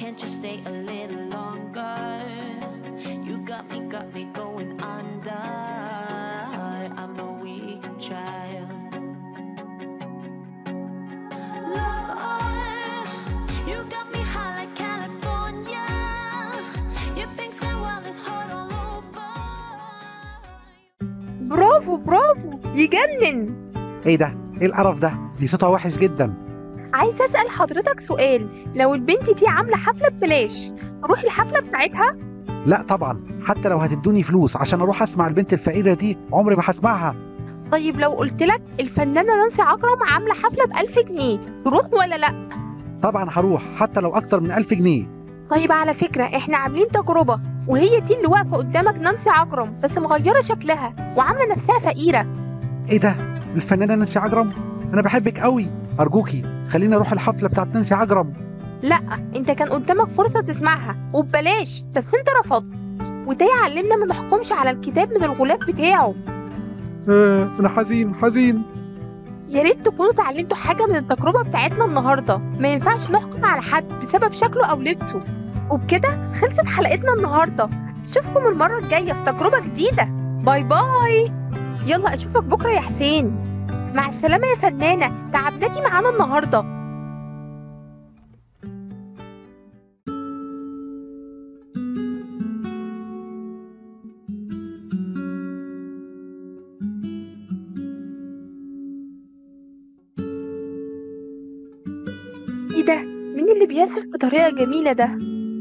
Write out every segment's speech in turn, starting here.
can't you stay a little longer? You got me, got me going under. I'm a weak child. Lover, you got me high like California. Your pink sky while it's hot all over. برافو برافو يجنن ايه ده ايه القرف ده دي صوتها وحش جدا عايزه اسال حضرتك سؤال لو البنت دي عامله حفله ببلاش نروح الحفله بتاعتها لا طبعا حتى لو هتدوني فلوس عشان اروح اسمع البنت الفقيره دي عمري ما هسمعها طيب لو قلت لك الفنانه نانسي عجرم عامله حفله ب 1000 جنيه تروح ولا لا طبعا هروح حتى لو اكتر من ألف جنيه طيب على فكره احنا عاملين تجربه وهي دي اللي واقفه قدامك نانسي عجرم بس مغيره شكلها وعامله نفسها فقيره ايه ده الفنانه نانسي عجرم انا بحبك قوي ارجوكي خليني اروح الحفله بتاعت نانسي عجرم لا انت كان قدامك فرصه تسمعها وببلاش بس انت رفضت وده يعلمنا ما نحكمش على الكتاب من الغلاف بتاعه آه انا حزين حزين يا ريت تكونوا اتعلمتوا حاجة من التجربة بتاعتنا النهاردة ما ينفعش نحكم على حد بسبب شكله أو لبسه وبكده خلصت حلقتنا النهاردة أشوفكم المرة الجاية في تجربة جديدة باي باي يلا أشوفك بكرة يا حسين مع السلامة يا فنانة تعبناكي معانا النهاردة ايه ده مين اللي بيعزف بطريقة جميلة ده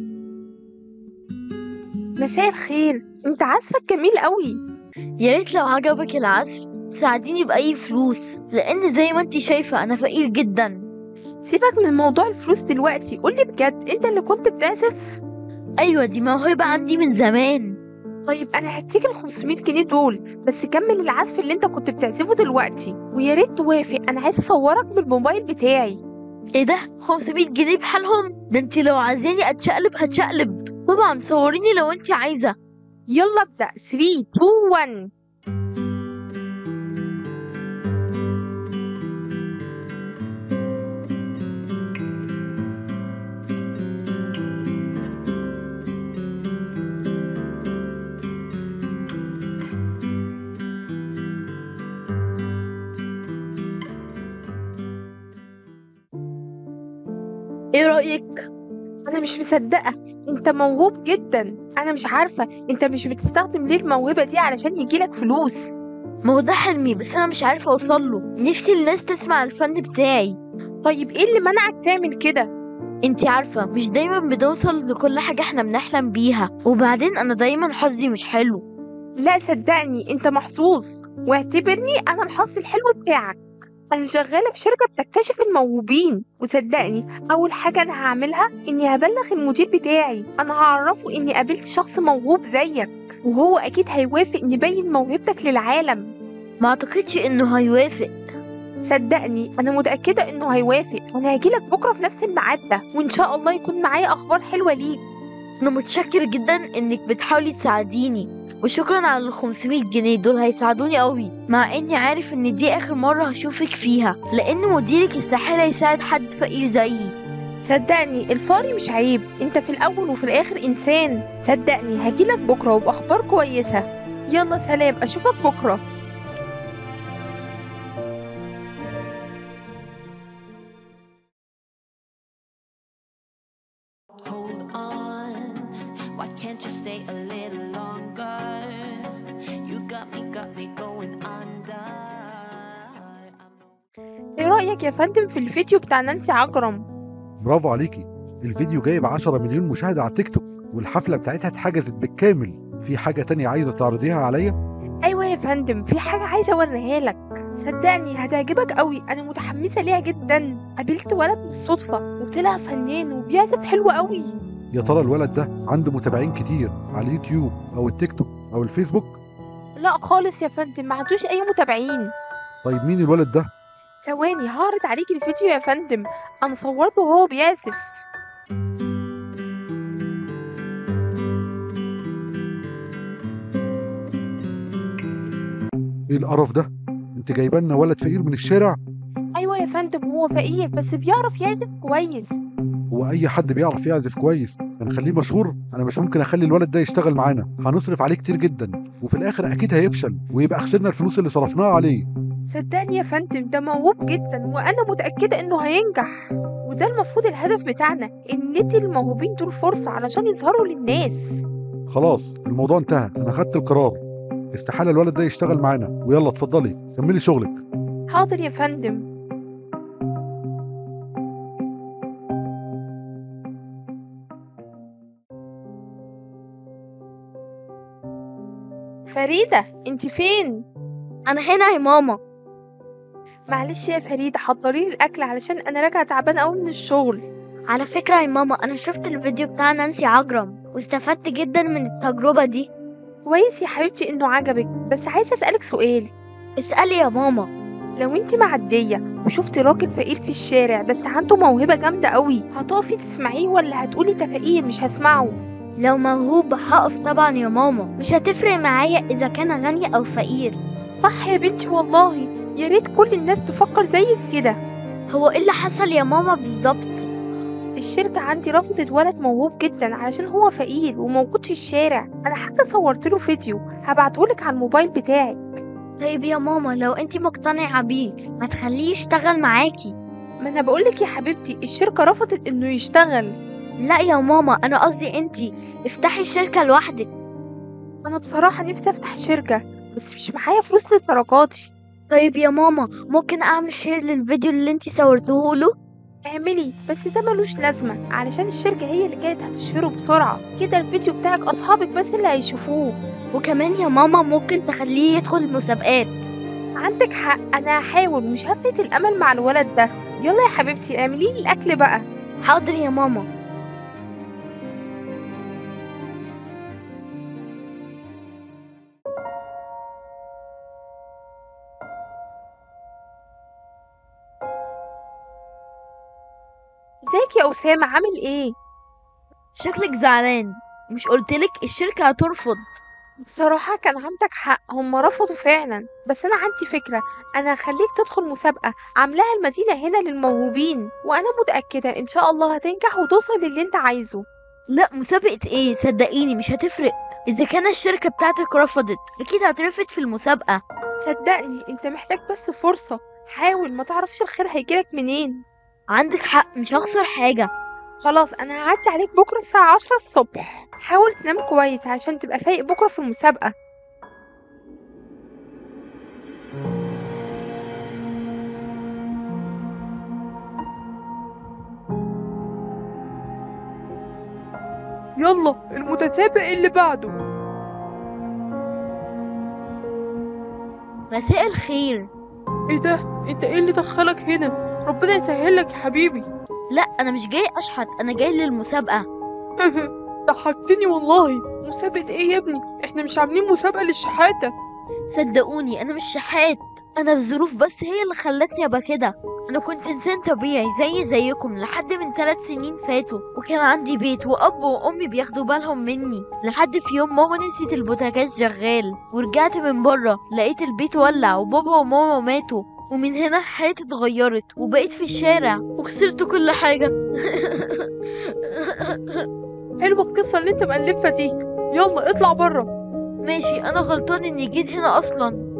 مساء الخير انت عازفك جميل قوي يا ريت لو عجبك العزف تساعديني بأي فلوس لأن زي ما انتي شايفة أنا فقير جدا سيبك من موضوع الفلوس دلوقتي قولي بجد انت اللي كنت بتعزف أيوة دي موهبة عندي من زمان طيب انا هديك ال 500 جنيه دول بس كمل العزف اللي انت كنت بتعزفه دلوقتي ويا ريت توافق انا عايزه اصورك بالموبايل بتاعي ايه ده 500 جنيه بحالهم ده انتي لو عايزاني اتشقلب هتشقلب طبعا صوريني لو انتي عايزة يلا ابدا 3 2 1 ايه رأيك انا مش مصدقه انت موهوب جدا انا مش عارفه انت مش بتستخدم ليه الموهبه دي علشان يجيلك فلوس ما هو ده حلمي بس انا مش عارفة اوصله نفسي الناس تسمع الفن بتاعي طيب ايه اللي منعك تعمل كده انتي عارفة مش دايما بنوصل لكل حاجة احنا بنحلم بيها وبعدين انا دايما حظي مش حلو لا صدقني انت محظوظ واعتبرني انا الحظ الحلو بتاعك انا شغاله في شركه بتكتشف الموهوبين وصدقني اول حاجه انا هعملها اني هبلغ المدير بتاعي انا هعرفه اني قابلت شخص موهوب زيك وهو اكيد هيوافق نبين موهبتك للعالم ما اعتقدش انه هيوافق صدقني انا متاكده انه هيوافق انا هجيلك بكره في نفس الميعاد ده وان شاء الله يكون معايا اخبار حلوه ليك انا متشكر جدا انك بتحاولي تساعديني وشكرا على ال 500 جنيه دول هيساعدوني قوي مع اني عارف ان دي اخر مرة هشوفك فيها لان مديرك يستحيل يساعد حد فقير زيي صدقني الفقر مش عيب انت في الاول وفي الاخر انسان صدقني هجيلك بكره وباخبار كويسه يلا سلام اشوفك بكره Hold on, why can't you stay a little longer? You got me, got me going under. I'm ايه رايك يا فندم في الفيديو بتاع نانسي عجرم برافو عليكي الفيديو جايب 10 مليون مشاهده على التيك توك والحفله بتاعتها اتحجزت بالكامل في حاجه تانية عايزه تعرضيها عليا ايوه يا فندم في حاجه عايزه اوريها لك صدقني هتعجبك قوي انا متحمسه ليها جدا قابلت ولد بالصدفه وطلع فنان وبيعزف حلو قوي يا ترى الولد ده عنده متابعين كتير على اليوتيوب او التيك توك او الفيسبوك لا خالص يا فندم ما عندوش اي متابعين طيب مين الولد ده ثواني هعرض عليك الفيديو يا فندم انا صورته وهو بيعزف ايه القرف ده انت جايبه لنا ولد فقير من الشارع ايوه يا فندم هو فقير بس بيعرف يعزف كويس هو اي حد بيعرف يعزف كويس هنخليه مشهور انا مش ممكن اخلي الولد ده يشتغل معانا هنصرف عليه كتير جدا وفي الاخر اكيد هيفشل ويبقى خسرنا الفلوس اللي صرفناها عليه صدقني يا فندم ده موهوب جدا وانا متاكده انه هينجح وده المفروض الهدف بتاعنا ان ندي الموهوبين دول فرصه علشان يظهروا للناس خلاص الموضوع انتهى انا خدت القرار استحاله الولد ده يشتغل معانا ويلا اتفضلي كملي شغلك حاضر يا فندم فريدة انت فين؟ انا هنا يا ماما معلش يا فريدة حضري لي الاكل علشان انا راجعة تعبانة قوي من الشغل على فكرة يا ماما انا شفت الفيديو بتاع نانسي عجرم واستفدت جدا من التجربة دي كويس يا حبيبتي انه عجبك بس عايزة اسألك سؤال اسألي يا ماما لو انت معدية وشفتي راجل فقير في الشارع بس عنده موهبة جامدة قوي هتقفي تسمعيه ولا هتقولي ده فقير مش هسمعه لو موهوب هقف طبعا يا ماما مش هتفرق معايا اذا كان غني او فقير صح يا بنتي والله يا ريت كل الناس تفكر زيك كده هو ايه اللي حصل يا ماما بالظبط الشركة عندي رفضت ولد موهوب جدا علشان هو فقير وموجود في الشارع انا حتى صورت له فيديو هبعتهولك على الموبايل بتاعي طيب يا ماما لو انتي مقتنعة بيه ما تخليه يشتغل معاكي ما انا بقولك يا حبيبتي الشركة رفضت انه يشتغل لا يا ماما انا قصدي انتي افتحي الشركة لوحدك انا بصراحة نفسي افتح شركة بس مش معايا فلوس للدرجات دي طيب يا ماما ممكن اعمل شير للفيديو اللي انتي صورته له اعملي بس ده ملوش لازمة علشان الشركة هي اللي كانت هتشهره بسرعة كده الفيديو بتاعك أصحابك بس اللي هيشوفوه وكمان يا ماما ممكن تخليه يدخل مسابقات عندك حق أنا هحاول مش هفقد الأمل مع الولد ده يلا يا حبيبتي اعملي لي الأكل بقى حاضر يا ماما ازيك يا أسامة عامل ايه؟ شكلك زعلان مش قلتلك الشركة هترفض بصراحة كان عندك حق هم رفضوا فعلا بس أنا عندي فكرة أنا هخليك تدخل مسابقة عاملاها المدينة هنا للموهوبين وأنا متأكدة إن شاء الله هتنجح وتوصل للي أنت عايزه لا مسابقة ايه صدقيني مش هتفرق اذا كان الشركة بتاعتك رفضت اكيد هترفض في المسابقة صدقني أنت محتاج بس فرصة حاول ما تعرفش الخير هيجيلك منين عندك حق مش هخسر حاجة خلاص أنا هعدي عليك بكرة الساعة عشرة الصبح حاول تنام كويس عشان تبقى فايق بكرة في المسابقة يلا المتسابق اللي بعده مساء الخير ايه ده انت ايه اللي دخلك هنا ربنا يسهلك يا حبيبي لا انا مش جاي اشحت انا جاي للمسابقة ضحكتني والله مسابقة ايه يا ابني احنا مش عاملين مسابقة للشحاتة صدقوني انا مش شحات انا الظروف بس هي اللي خلتني ابقى كده انا كنت انسان طبيعي زي زيكم لحد من ثلاث سنين فاتوا وكان عندي بيت واب وامي بياخدوا بالهم مني لحد في يوم ماما نسيت البوتاجاز شغال ورجعت من بره لقيت البيت ولع وبابا وماما ماتوا ومن هنا حياتي اتغيرت وبقيت في الشارع وخسرت كل حاجة حلوة القصة اللي انت مألفها دي يلا اطلع بره ماشي انا غلطان اني جيت هنا اصلا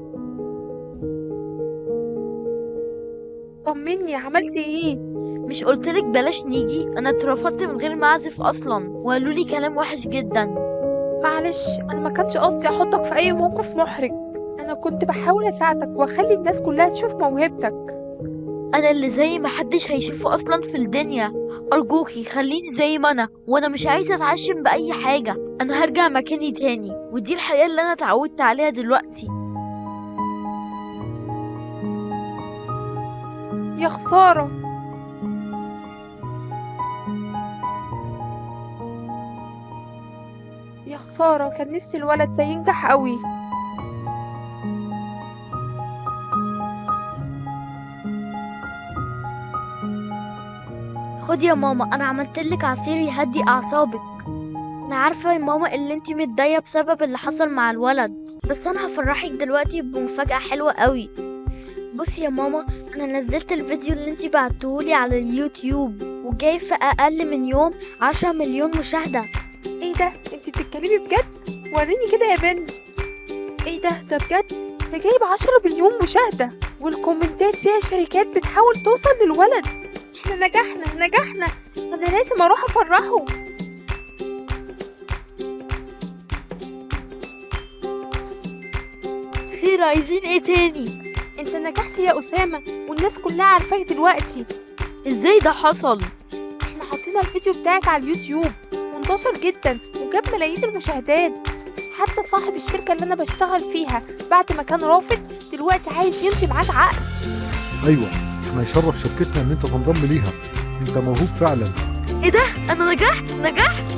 طمني عملت ايه مش قلتلك بلاش نيجي انا اترفضت من غير ما اعزف اصلا وقالوا لي كلام وحش جدا معلش انا ما كانش قصدي احطك في اي موقف محرج انا كنت بحاول اساعدك واخلي الناس كلها تشوف موهبتك انا اللي زي ما حدش هيشوفه اصلا في الدنيا ارجوكي خليني زي ما انا وانا مش عايزه اتعشم باي حاجه انا هرجع مكاني تاني ودي الحياه اللي انا اتعودت عليها دلوقتي يا خسارة يا خسارة كان نفسي الولد ده ينجح قوي خد يا ماما انا عملتلك عصير يهدي اعصابك انا عارفه يا ماما اللي انتي متضايقه بسبب اللي حصل مع الولد بس انا هفرحك دلوقتي بمفاجاه حلوه قوي بصي يا ماما انا نزلت الفيديو اللي انتي بعتهولي على اليوتيوب وجاي في اقل من يوم عشرة مليون مشاهدة ايه ده انت بتتكلمي بجد وريني كده يا بنت ايه ده ده بجد ده جايب عشرة مليون مشاهدة والكومنتات فيها شركات بتحاول توصل للولد احنا نجحنا نجحنا انا لازم اروح افرحه خير عايزين ايه تاني انت نجحت يا اسامة والناس كلها عارفاك دلوقتي ازاي ده حصل احنا حطينا الفيديو بتاعك على اليوتيوب وانتشر جدا وجاب ملايين المشاهدات حتى صاحب الشركة اللي انا بشتغل فيها بعد ما كان رافض دلوقتي عايز يمشي معاك عقد ايوه احنا يشرف شركتنا ان انت تنضم ليها انت موهوب فعلا انا نجحت نجحت